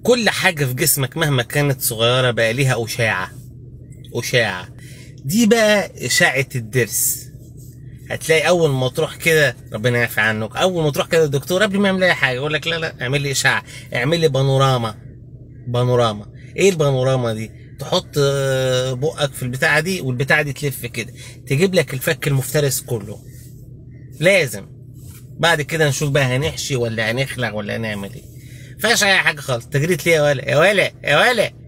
كل حاجة في جسمك مهما كانت صغيرة بقى ليها أشاعة أشاعة دي بقى إشاعة الضرس هتلاقي أول ما تروح كده ربنا يعفي عنك أول ما تروح كده الدكتور قبل ما يعمل أي حاجة يقول لك لا لا اعمل لي إشاعة اعمل لي بانوراما بانوراما إيه البانوراما دي؟ تحط آه، بقك في البتاعة دي والبتاعة دي تلف كده تجيب لك الفك المفترس كله لازم بعد كده نشوف بقى هنحشي ولا هنخلع ولا هنعمل ايه فيهاش اي حاجه خالص تجريت ليه يا ولا يا ولا يا ولا